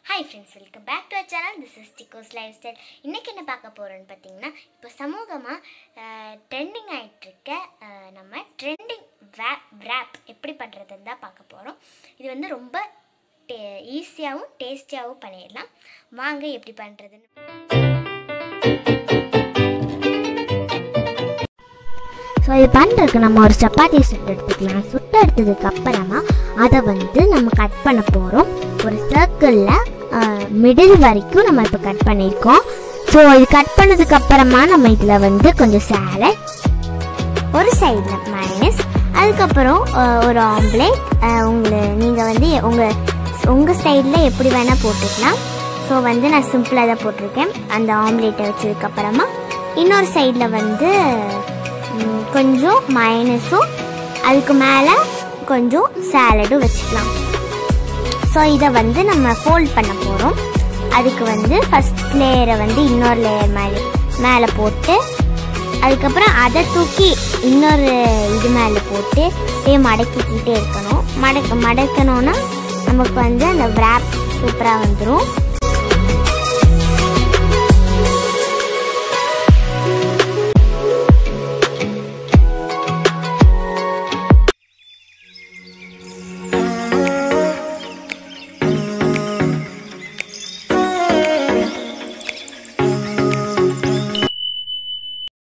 hi friends welcome back to our channel this is டிகோஸ் life style இன்றைக்கி என்ன பார்க்க போகிறோன்னு பார்த்தீங்கன்னா இப்போ சமூகமாக ட்ரெண்டிங் ஆகிட்டுருக்க நம்ம ட்ரெண்டிங் வேப் ரேப் எப்படி பண்ணுறதுன்னு தான் பார்க்க போகிறோம் இது வந்து ரொம்ப டே ஈஸியாகவும் டேஸ்டியாகவும் பண்ணிடலாம் வாங்க எப்படி பண்ணுறதுன்னு ஸோ இது பண்ணுறதுக்கு நம்ம ஒரு சப்பாத்தி சுட்டு எடுத்துக்கலாம் சுட்டு எடுத்ததுக்கு அப்புறமா அதை வந்து நம்ம கட் பண்ண போகிறோம் ஒரு சர்க்கிளில் மிடில் வரைக்கும் நம்ம இப்போ கட் பண்ணியிருக்கோம் ஸோ இது கட் பண்ணதுக்கு அப்புறமா நம்ம இதில் வந்து கொஞ்சம் சேலட் ஒரு சைடில் மைனஸ் அதுக்கப்புறம் அஹ், ஒரு ஆம்லேட் உங்களை நீங்கள் வந்து உங்கள் உங்கள் ஸ்டைலில் எப்படி வேணால் போட்டுக்கலாம் ஸோ வந்து நான் சிம்பிளாக தான் போட்டிருக்கேன் அந்த ஆம்லேட்டை வச்சதுக்கப்புறமா இன்னொரு சைடில் வந்து ம், கொஞ்சம் மைனஸும் அதுக்கு மேலே கொஞ்சம் சேலடும் வச்சுக்கலாம் ஸோ இதை வந்து நம்ம ஃபோல்ட் பண்ண போகிறோம் அதுக்கு வந்து ஃபஸ்ட் லேயரை வந்து இன்னொரு லேயர் மேலே மேலே போட்டு அதுக்கப்புறம் அதை தூக்கி இன்னொரு இது மேலே போட்டு அப்படியே மடக்கிக்கிட்டே இருக்கணும் மடக்க மடக்கணும்னா நமக்கு வந்து அந்த wrap சூப்பராக வந்துடும்